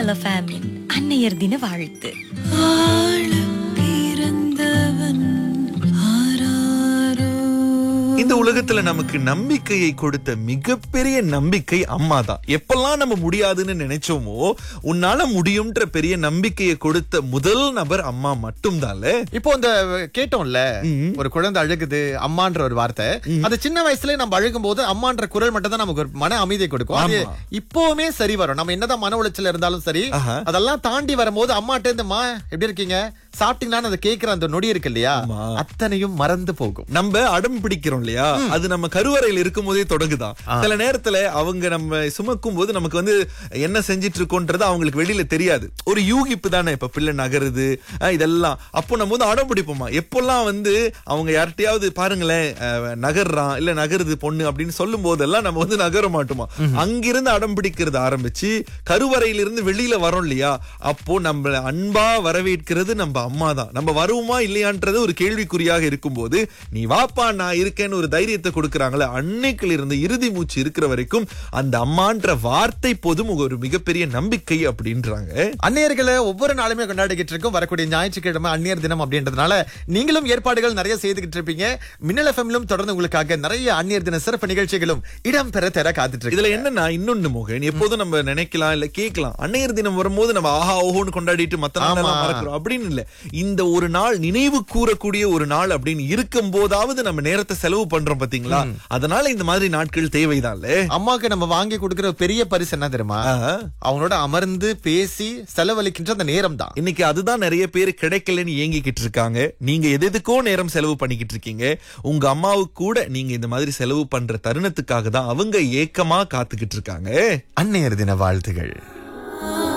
மின்னல் ஃபேமின் அன்னையர் தின வாழ்த்து இந்த உலகத்துல நமக்கு நம்பிக்கையை கொடுத்த மிகப்பெரிய நம்பிக்கை அம்மா தான் எப்பெல்லாம் நம்ம முடியாதுன்னு நினைச்சோமோ உன்னால முடியும்ன்ற பெரிய நம்பிக்கையை கொடுத்த முதல் நபர் அம்மா மட்டும்தான்ல இப்போ இந்த கேட்டோம்ல ஒரு குழந்தை அழுகுது அம்மான்ற ஒரு வார்த்தை அது சின்ன வயசுல நம்ம அழுகும் போது அம்மான்ற குரல் மட்டும் தான் நமக்கு ஒரு மன அமைதியை கொடுக்கும் அது ஆமா. இப்பவுமே சரி வரும் நம்ம என்னதான் மன உளைச்சல் இருந்தாலும் சரி ஆஹா. அதெல்லாம் தாண்டி வரும்போது அம்மாட்ட இருந்து மா எப்படி இருக்கீங்க சாப்பிட்டீங்களான்னு அதை கேட்கிற அந்த நொடி இருக்கு இல்லையா ஆமா. அத்தனையும் மறந்து போகும் நம்ம அடம் பிடிக்கிறோம் இல்லையா அது நம்ம கருவறையில் இருக்கும் போதே தொடங்குதான் சில நேரத்துல அவங்க நம்ம சுமக்கும் போது நமக்கு வந்து என்ன செஞ்சிட்டு இருக்கோன்றது அவங்களுக்கு வெளியில தெரியாது ஒரு யூகிப்பு தானே இப்ப பிள்ளை நகருது அஹ் இதெல்லாம் அப்போ நம்ம வந்து அடம் பிடிப்போமா எப்பெல்லாம் வந்து அவங்க யார்கிட்டயாவது பாருங்களேன் அஹ், நகர்றான் இல்ல நகருது பொண்ணு அப்படின்னு சொல்லும் போதெல்லாம் நம்ம வந்து நகர மாட்டோமா அங்கிருந்து அடம் பிடிக்கிறது ஆரம்பிச்சு கருவறையிலிருந்து வெளியில வரோம் இல்லையா அப்போ நம்ம அன்பா வரவேற்கிறது நம்ம அம்மா தான் நம்ம வருவோமா இல்லையான்றது ஒரு கேள்விக்குறியாக இருக்கும்போது நீ வாப்பா நான் இருக்கேன்னு ஒரு தைரியத்தை கொடுக்கறாங்களே அன்னைக்குல இருந்து இறுதி மூச்சு இருக்கிற வரைக்கும் அந்த அம்மான்ற வார்த்தை போதும் ஒரு மிகப்பெரிய நம்பிக்கை அப்படின்றாங்க அந்நியர்களை ஒவ்வொரு நாளுமே கொண்டாடிக்கிட்டு இருக்கோம் வரக்கூடிய ஞாயிற்றுக்கிழமை அந்நியர் தினம் அப்படின்றதுனால நீங்களும் ஏற்பாடுகள் நிறைய செய்துகிட்டு இருப்பீங்க மின்னல் எஃப்எம்லும் தொடர்ந்து உங்களுக்காக நிறைய அந்நியர் தின சிறப்பு நிகழ்ச்சிகளும் இடம்பெற தர காத்துட்டு இருக்கு இதுல என்னன்னா இன்னொன்னு மோகன் எப்போதும் நம்ம நினைக்கலாம் இல்ல கேட்கலாம் அன்னையர் தினம் வரும்போது நம்ம ஆஹா ஓஹோன்னு கொண்டாடிட்டு மத்த நாள் ஆமா. மறக்கிறோம் அப்படின்னு இல்ல இந்த ஒரு நாள் நினைவு கூறக்கூடிய ஒரு நாள் அப்படின்னு இருக்கும் போதாவது நம்ம நேரத்தை செலவு பண்றோம் பாத்தீங்களா அதனால இந்த மாதிரி நாட்கள் தேவைதான்ல அம்மாக்கு நம்ம வாங்கி கொடுக்கிற ஒரு பெரிய பரிசு என்ன தெரியுமா ஆஹா. அவங்களோட அமர்ந்து பேசி செலவழிக்கின்ற அந்த நேரம் தான் இன்னைக்கு அதுதான் நிறைய பேர் கிடைக்கலன்னு ஏங்கிக்கிட்டு இருக்காங்க நீங்க எது எதுக்கோ நேரம் செலவு பண்ணிக்கிட்டு இருக்கீங்க உங்க அம்மாவுக்கு கூட நீங்க இந்த மாதிரி செலவு பண்ற தருணத்துக்காக தான் அவங்க ஏக்கமா காத்துக்கிட்டு இருக்காங்க அந்நியர் தின வாழ்த்துகள்